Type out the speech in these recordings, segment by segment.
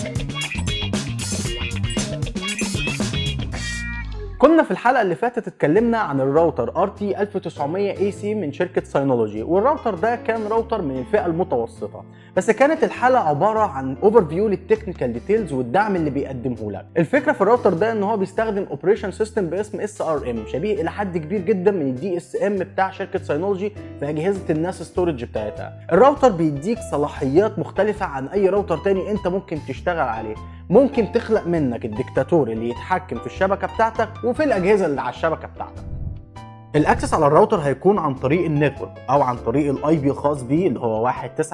كنا في الحلقه اللي فاتت اتكلمنا عن الراوتر RT 1900 AC من شركه ساينولوجي والراوتر ده كان راوتر من الفئه المتوسطه بس كانت الحلقه عباره عن اوفر فيو للتكنيكال ديتيلز والدعم اللي بيقدمه لك الفكره في الراوتر ده ان هو بيستخدم اوبريشن سيستم باسم اس ار ام شبيه الى حد كبير جدا من الدي اس ام بتاع شركه ساينولوجي في اجهزه الناس ستورج بتاعتها الراوتر بيديك صلاحيات مختلفه عن اي راوتر تاني انت ممكن تشتغل عليه ممكن تخلق منك الدكتاتور اللي يتحكم في الشبكه بتاعتك وفي الاجهزه اللي على الشبكه بتاعتك الاكسس على الراوتر هيكون عن طريق النتورك او عن طريق الاي بي الخاص بيه اللي هو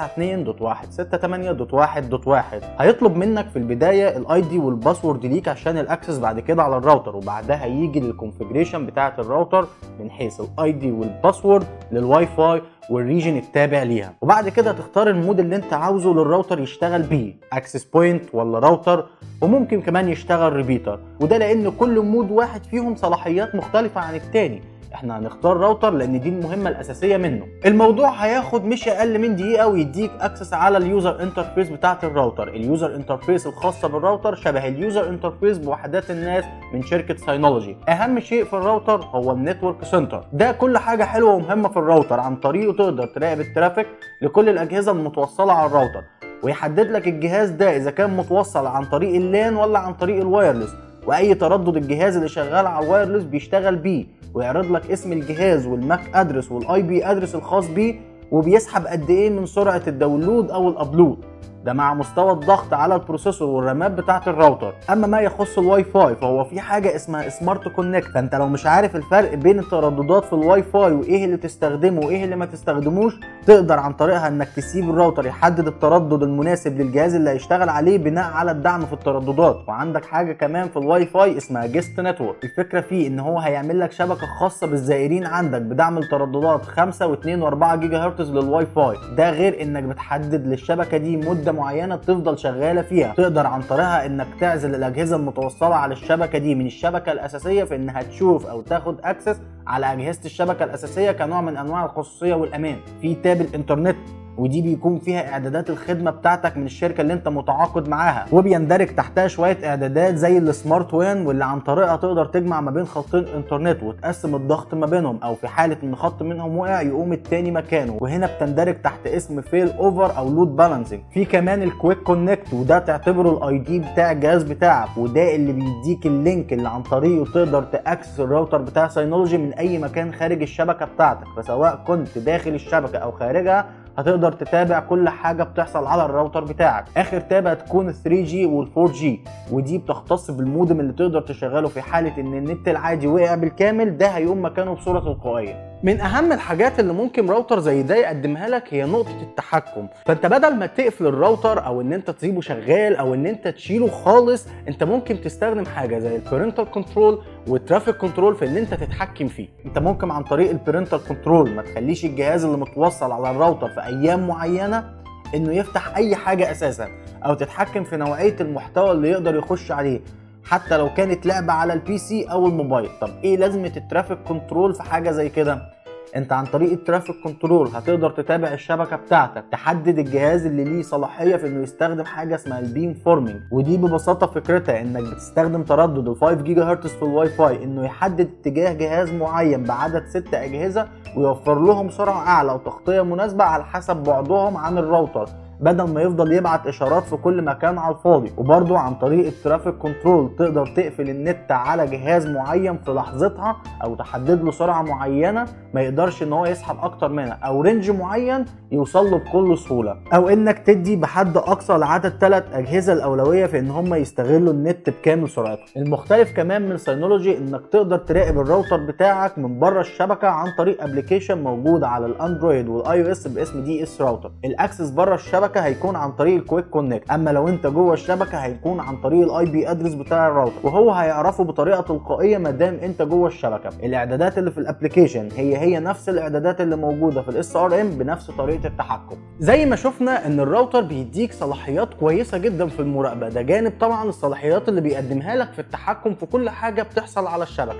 192.168.1.1 هيطلب منك في البدايه الاي دي والباسورد ليك عشان الاكسس بعد كده على الراوتر وبعدها هيجي للكونفجريشن بتاعه الراوتر من حيث الاي دي والباسورد للواي فاي والريجن التابع ليها وبعد كده تختار المود اللي انت عاوزه للراوتر يشتغل بيه اكسس بوينت ولا راوتر وممكن كمان يشتغل ريبيتر وده لان كل مود واحد فيهم صلاحيات مختلفه عن التاني احنا هنختار راوتر لان دي المهمه الاساسيه منه الموضوع هياخد مش اقل من دقيقه ويديك اكسس على اليوزر انترفيس بتاعه الراوتر اليوزر انترفيس الخاصه بالراوتر شبه اليوزر انترفيس بوحدات الناس من شركه ساينولوجي اهم شيء في الراوتر هو النتورك سنتر ده كل حاجه حلوه ومهمه في الراوتر عن طريقه تقدر تراقب الترافيك لكل الاجهزه المتوصله على الراوتر ويحدد لك الجهاز ده اذا كان متوصل عن طريق اللان ولا عن طريق الوايرلس واي تردد الجهاز اللي شغال على الوايرلس بيشتغل بيه ويعرض لك اسم الجهاز والماك ادرس والاي بي ادرس الخاص بيه وبيسحب قد ايه من سرعه الداونلود او الابلود ده مع مستوى الضغط على البروسيسور والرامات بتاعه الراوتر اما ما يخص الواي فاي فهو في حاجه اسمها سمارت كونكت فانت لو مش عارف الفرق بين الترددات في الواي فاي وايه اللي تستخدمه وايه اللي ما تستخدموش تقدر عن طريقها انك تسيب الراوتر يحدد التردد المناسب للجهاز اللي هيشتغل عليه بناء على الدعم في الترددات وعندك حاجه كمان في الواي فاي اسمها جيست نتورك الفكره فيه ان هو هيعمل لك شبكه خاصه بالزائرين عندك بدعم الترددات 5 و2 و4 جيجا هرتز للواي فاي ده غير انك بتحدد للشبكه دي مده معينه تفضل شغاله فيها تقدر عن طريقها انك تعزل الاجهزه المتوصله على الشبكه دي من الشبكه الاساسيه في انها تشوف او تاخد اكسس على اجهزه الشبكه الاساسيه كنوع من انواع الخصوصيه والامان في تاب الانترنت ودي بيكون فيها اعدادات الخدمه بتاعتك من الشركه اللي انت متعاقد معاها وبيندرج تحتها شويه اعدادات زي السمارت وين واللي عن طريقها تقدر تجمع ما بين خطين انترنت وتقسم الضغط ما بينهم او في حاله ان خط منهم وقع يقوم التاني مكانه وهنا بتندرج تحت اسم فيل اوفر او لود بالانسنج في كمان الكويك كونكت وده تعتبره الاي دي بتاع الجهاز بتاعك وده اللي بيديك اللينك اللي عن طريقه تقدر تاكسس الراوتر بتاع ساينولوجي من اي مكان خارج الشبكه بتاعتك فسواء كنت داخل الشبكه او خارجها هتقدر تتابع كل حاجه بتحصل على الراوتر بتاعك اخر تاب هتكون 3 جي وال 4 جي ودي بتختص بالمودم اللي تقدر تشغله في حاله ان النت العادي وقع بالكامل ده هيقوم مكانه بصوره تلقائيه من اهم الحاجات اللي ممكن راوتر زي ده يقدمها لك هي نقطه التحكم فانت بدل ما تقفل الراوتر او ان انت تسيبه شغال او ان انت تشيله خالص انت ممكن تستخدم حاجه زي البارنتال كنترول والترافيك كنترول في ان انت تتحكم فيه انت ممكن عن طريق البارنتال كنترول ما تخليش الجهاز اللي متوصل على الراوتر في ايام معينه انه يفتح اي حاجه اساسا او تتحكم في نوعيه المحتوى اللي يقدر يخش عليه حتى لو كانت لعبه على البي سي او الموبايل طب ايه لازمه الترافيك كنترول في حاجه زي كده انت عن طريق الترافيك كنترول هتقدر تتابع الشبكه بتاعتك تحدد الجهاز اللي ليه صلاحيه في انه يستخدم حاجه اسمها البيم فورمينج ودي ببساطه فكرتها انك بتستخدم تردد ال 5 جيجا هرتز في الواي فاي انه يحدد اتجاه جهاز معين بعدد ست اجهزه ويوفر لهم سرعه اعلى وتغطيه مناسبه على حسب بعدهم عن الراوتر بدل ما يفضل يبعت اشارات في كل مكان على الفاضي وبرضو عن طريق الترافيك كنترول تقدر تقفل النت على جهاز معين في لحظتها او تحدد له سرعه معينه ما يقدرش ان هو يسحب اكتر منها او رينج معين يوصل له بكل سهوله او انك تدي بحد اقصى لعدد ثلاث اجهزه الاولويه في ان هم يستغلوا النت بكامل سرعته المختلف كمان من ساينولوجي انك تقدر تراقب الراوتر بتاعك من بره الشبكه عن طريق ابلكيشن موجود على الاندرويد والاي او اس باسم دي اس راوتر الاكسس بره الشبكه هيكون عن طريق الكويك كونكت اما لو انت جوه الشبكه هيكون عن طريق الاي بي ادرس بتاع الراوتر وهو هيعرفه بطريقه تلقائيه ما دام انت جوه الشبكه الاعدادات اللي في الابلكيشن هي هي نفس الاعدادات اللي موجوده في الاس ار ام بنفس طريقه التحكم زي ما شفنا ان الراوتر بيديك صلاحيات كويسه جدا في المراقبه ده جانب طبعا الصلاحيات اللي بيقدمها لك في التحكم في كل حاجه بتحصل على الشبكه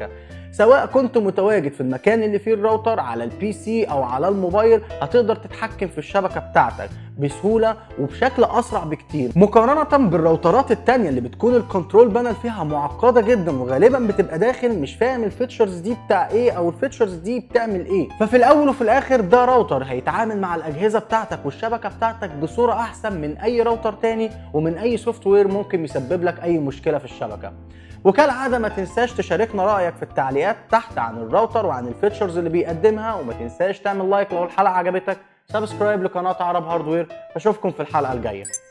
سواء كنت متواجد في المكان اللي فيه الراوتر على البي سي او على الموبايل هتقدر تتحكم في الشبكه بتاعتك بسهوله وبشكل اسرع بكتير مقارنه بالراوترات التانية اللي بتكون الكنترول بانل فيها معقده جدا وغالبا بتبقى داخل مش فاهم الفيتشرز دي بتاع ايه او الفيتشرز دي بتعمل ايه ففي الاول وفي الاخر ده راوتر هيتعامل مع الاجهزه بتاعتك والشبكه بتاعتك بصوره احسن من اي راوتر تاني ومن اي سوفت وير ممكن يسبب لك اي مشكله في الشبكه وكالعاده ما تنساش تشاركنا رايك في التعليقات تحت عن الراوتر وعن الفيتشرز اللي بيقدمها وما تنساش تعمل لايك لو الحلقه عجبتك سبسكرايب لقناه عرب هاردوير اشوفكم في الحلقه الجايه